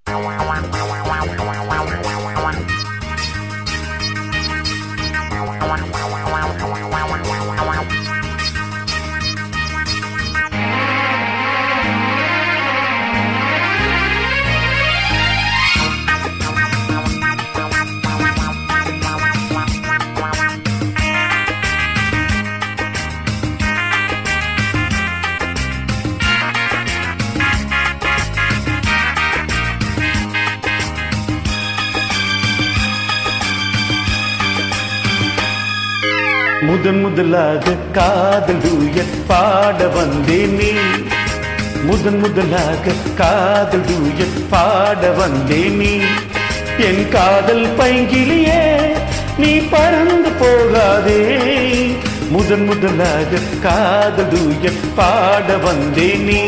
முதன் முதலாக காதல் டூயட் பாட வந்தேன் நீ முதன் முதலாக காதல் டூயட் பாட வந்தேன் நீ என் காதல் பைங்கிலியே நீ பறந்து போகாதே முதன் முதலாக காதல் டூயட் பாட வந்தேன் நீ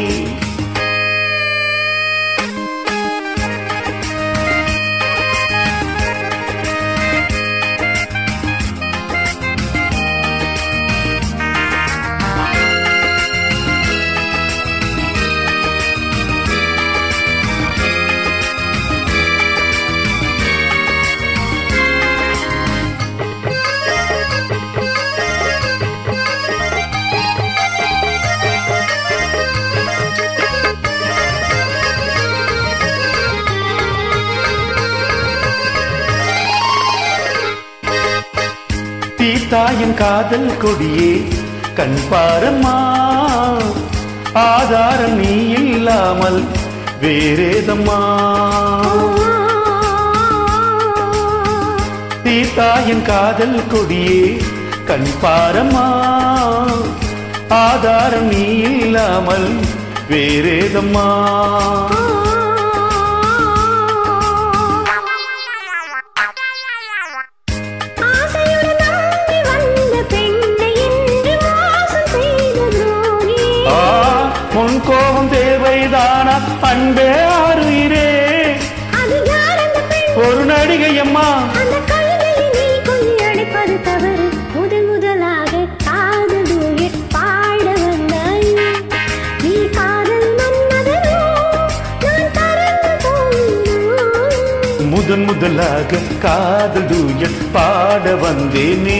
தீத்தாயும் காதல் கொடியே கண் பாரம்மா ஆதாரம் நீ இல்லாமல் வேறேதம்மா தீத்தாயின் காதல் கொடியே கண் பாரம்மா ஆதாரம் நீ இல்லாமல் வேறேதம்மா ஆசையுடன் நம்பி வந்த பெண்ணை இன்று மோசம் செய்த துரோகி. ஆ முன் கோபம் தேவைதானா அன்பே ஆறுயிரே அது யார் அந்த பெண்? ஒரு நடிகை அம்மா அந்த கழுதையை நீ கொள்ளையடிப்பது தவறு. முதன் முதலாக காதல் duet பாட வந்தாய். நீ காதல் மன்மதனோ? நான் பறந்து போகிறோ? முதன் முதலாக காதல் டூயட் பாட வந்தேனே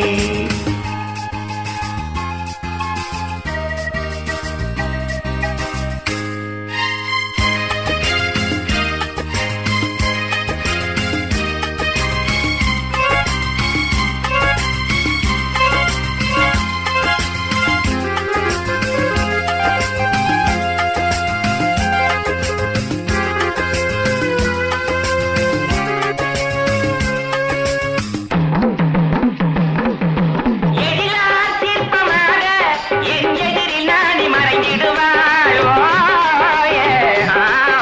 எழிலார் சிற்பமாக என் எதிரில் நாடி மறைந்திடுவாள் ஓயே, ஆ,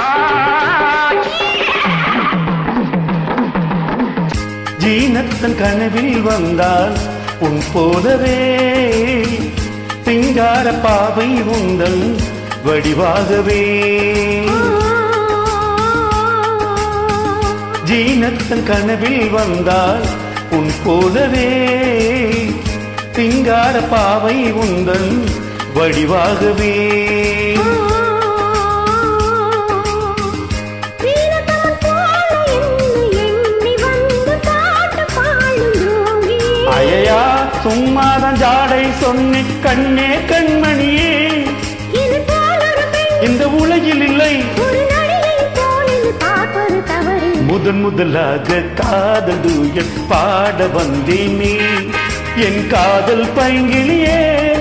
ஜீனத்தன் கனவில் வந்தால் உன் போலவே சிங்கார பாவை உந்தன் வடிவாகவே ஜீனத்தன் கனவில் வந்தால் உன் போலவே சிங்கார பாவை உந்தன் வடிவாகவே வீரத்தமன் போல என்னை எண்ணி வந்து பாட்டு பாடும் துரோகி. அயையா சும்மாதான் ஜாடை சொன்னி கண்ணே கண்மணியே இது போல ஒரு பெண் இந்த உலகில் இல்லை ஒரு நடிகை போல் இது பார்ப்பது தவறு முதன் முதலாக காதல் டூயட் பாட வந்தேனே என் காதல் பைங்கிலியே